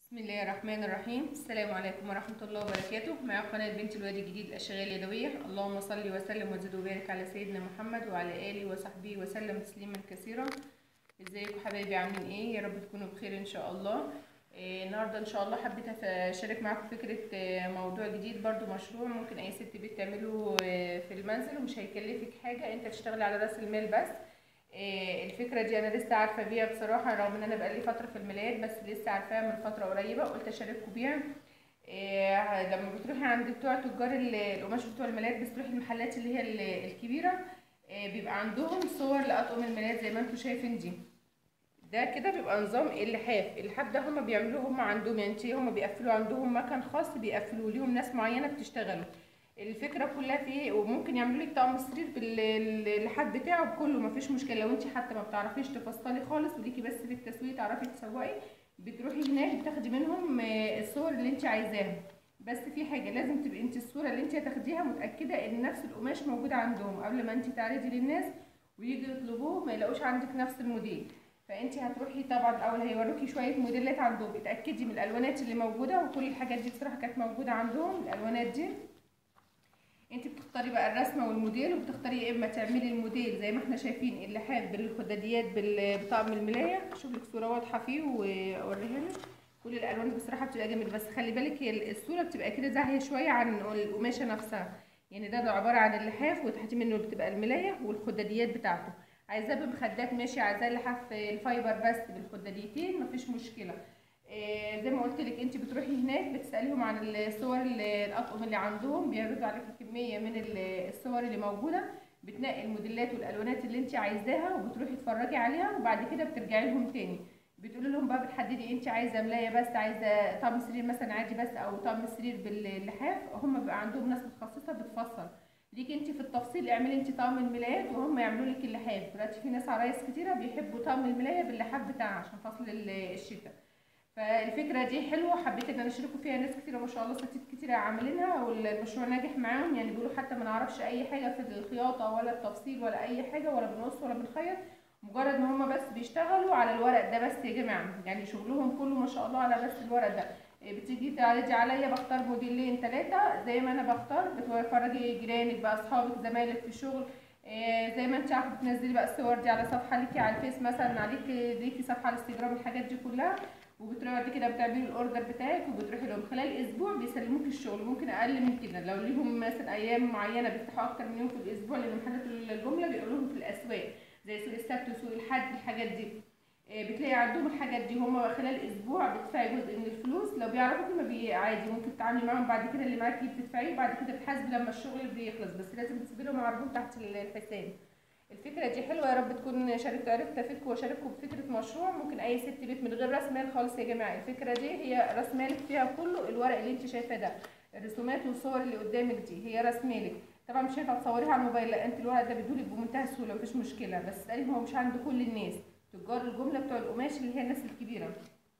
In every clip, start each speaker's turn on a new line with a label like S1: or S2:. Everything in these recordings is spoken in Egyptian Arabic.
S1: بسم الله الرحمن الرحيم السلام عليكم ورحمة الله وبركاته مع قناة بنت الوادي الجديد الأشغال اليدوية اللهم صل وسلم وزد وبارك على سيدنا محمد وعلى آله وصحبه وسلم تسليما كثيرا ازيكم حبايبي عاملين ايه يا رب تكونوا بخير ان شاء الله إيه النهارده ان شاء الله حبيت أف- اشارك معاكم فكرة آه، موضوع جديد برضو مشروع ممكن اي ست بيت تعمله آه، في المنزل ومش هيكلفك حاجة انت تشتغلي على راس المال بس إيه الفكرة دي أنا لسه عارفة بيها بصراحة رغم إن أنا بقالي فترة في الملايات بس لسه عارفاها من فترة قريبة قلت أشارككم بيها إيه لما بتروحي عند بتوع تجار ال- القماش بتوع الملايات بس تروحي المحلات اللي هي ال- الكبيرة إيه بيبقى عندهم صور لأطقم الملايات زي ما انتوا شايفين دي ده كده بيبقى نظام اللحاف اللحاف ده هما بيعملوه هما عندهم يعني انتي هما بيقفلوا عندهم مكان خاص بيقفلوا ليهم ناس معينة بتشتغله الفكره كلها في ايه وممكن يعملوا لك طقم السرير باللحاف بتاعه بكله مفيش مشكله لو انت حتى ما بتعرفيش تفصلي خالص وليكي بس في التسويه تعرفي تسوقي بتروحي هناك بتاخدي منهم آه، الصور اللي انت عايزاها بس في حاجه لازم تبقي انت الصوره اللي انت هتاخديها متاكده ان نفس القماش موجود عندهم قبل ما انت تعرضي للناس ويجي يطلبوه ما يلاقوش عندك نفس الموديل فانت هتروحي طبعا اول هيوروكي شويه موديلات عندهم اتاكدي من الالوانات اللي موجوده وكل الحاجات دي بصراحه كانت موجوده عندهم الالوانات دي انت بتختاري بقى الرسمه والموديل وبتختاري يا اما تعملي الموديل زي ما احنا شايفين اللحاف بالخداديات بال- بطقم الملايه اشوف لك صوره واضحه فيه واوريها لك كل الالوان بصراحه بتبقى جميله بس خلي بالك هي الصوره بتبقى كده زاهيه شويه عن القماشه نفسها يعني ده, ده عباره عن اللحاف وتحت منه بتبقى الملايه والخداديات بتاعته عايزاه بمخدات ماشي عايزاه لحاف الفايبر بس بالخداديتين مفيش مشكله آه، زي ما قلت لك انت بتروحي هناك بتساليهم عن الصور ال- الاطقم اللي عندهم بيعرضوا عليك كميه من ال- الصور اللي موجوده بتنقي الموديلات والالوانات اللي انت عايزاها وبتروحي تتفرجي عليها وبعد كده بترجعي لهم تاني بتقولي لهم بقى بتحددي انت عايزه ملايه بس عايزه طقم سرير مثلا عادي بس او طقم سرير باللحاف هم بيبقى عندهم ناس متخصصه بتفصل ليك انت في التفصيل اعملي انت طقم الملايات وهم يعملوا لك اللحاف دلوقتي في ناس عرايس كتيره بيحبوا طقم الملايه باللحاف بتاعها عشان فصل ال- الشتاء فالفكره دي حلوه حبيت ان انا اشاركوا فيها ناس كتيره ما شاء الله ستات كتيره عاملينها والمشروع ناجح معاهم يعني بيقولوا حتى ما نعرفش اي حاجه في الخياطه ولا التفصيل ولا اي حاجه ولا بنقص ولا بنخيط مجرد ما هم بس بيشتغلوا على الورق ده بس يا جماعه يعني شغلهم كله ما شاء الله على بس الورق ده إيه بتيجي تعرضي عليا بختار موديلين ثلاثه زي ما انا بختار بتفرجي جيرانك بقى اصحابك زمايلك في الشغل إيه زي ما انت عارفه بتنزلي بقى الصور دي على صفحه ليكي على الفيس مثلا عليكي ليكي صفحه على الانستجرام الحاجات دي كلها وبتروحي بعد كده بتعملي الاوردر بتاعك وبتروحي لهم خلال اسبوع بيسلموك الشغل ممكن اقل من كده لو ليهم مثلا ايام معينه بيفتحوا اكتر من يوم في الاسبوع لان محلات الجمله بيقولوا لهم في الاسواق زي سوق السبت وسوق الحد الحاجات دي آه، بتلاقي عندهم الحاجات دي هم خلال اسبوع بتدفعي جزء من الفلوس لو بيعرفوكي ما بي عادي ممكن تتعاملي معاهم بعد كده اللي معاكي بتدفعيه وبعد كده بتحاسبي لما الشغل بيخلص بس لازم تسيبي لهم عرضهم تحت الحساب الفكرة دي حلوة يا رب تكون شاركت عرفت افيدكم واشارككم بفكرة مشروع ممكن اي ست بيت من غير راس مال خالص يا جماعة الفكرة دي هي راس مالك فيها كله الورق اللي انت شايفاه ده الرسومات والصور اللي قدامك دي هي راس مالك طبعا مش هينفع تصوريها على الموبايل لا انت الورق ده بيدولك بمنتهى السهولة مفيش مشكلة بس اسألي هو مش عند كل الناس تجار الجملة بتوع القماش اللي هي الناس الكبيرة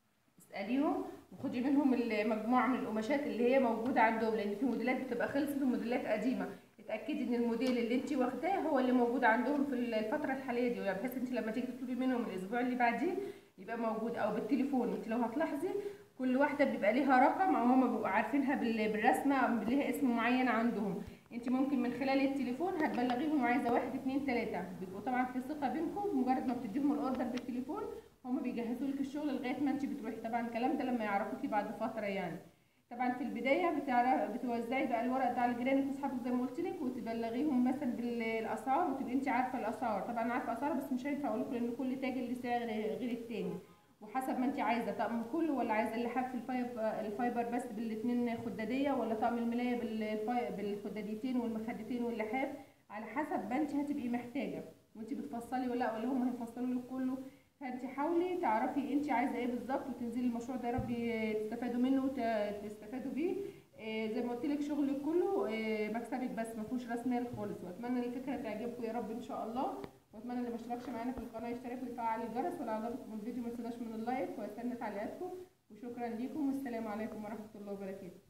S1: اسأليهم وخدي منهم المجموعة من القماشات اللي هي موجودة عندهم لأن في موديلات بتبقى خلصت وموديلات قديمة اتأكدي إن الموديل اللي انت واخداه هو اللي موجود عندهم في الفترة الحالية دي يعني بحيث انت لما تيجي تطلبي منهم الأسبوع اللي بعديه يبقى موجود أو بالتليفون انت لو هتلاحظي كل واحدة بيبقى ليها رقم أو هما بيبقوا عارفينها بال- بالرسمة أو ليها اسم معين عندهم انت ممكن من خلال التليفون هتبلغيهم عايزة واحد اتنين تلاتة بيبقوا طبعا في ثقة بينكم مجرد ما بتديهم الأوردر بالتليفون هما بيجهزوا لك الشغل لغايه ما انت بتروحي طبعا الكلام ده لما يعرفوكي بعد فتره يعني طبعا في البدايه بتعرف بتوزعي بقى الورق ده على جيرانك واصحابك زي ما قلت لك وتبلغيهم مثلا بالاسعار وتبقي انت عارفه الاسعار طبعا عارفه اسعار بس مش هينفع اقول لكم لان كل تاجر ليه سعر غير التاني وحسب ما انت عايزه طقم كله ولا عايزه اللحاف الفايب الفايبر بس بالاثنين خداديه ولا طقم الملايه بالفاي- بالخداديتين والمخدتين واللحاف على حسب ما انت هتبقي محتاجه وانت بتفصلي ولا لا ولا هم هيفصلوا لك كله فانت حاولي تعرفي انت عايزه ايه بالظبط وتنزلي المشروع ده يا رب تستفادوا منه وتستفادوا بيه آه، زي ما قلت لك شغلك كله آه، مكسبك بس ما فيهوش راس مال خالص واتمنى ان الفكره تعجبكم يا رب ان شاء الله واتمنى اللي ما اشتركش معانا في القناه يشترك ويفعل الجرس ولو عجبكم الفيديو ما تنسوش من اللايك واستنى تعليقاتكم وشكرا ليكم والسلام عليكم ورحمه الله وبركاته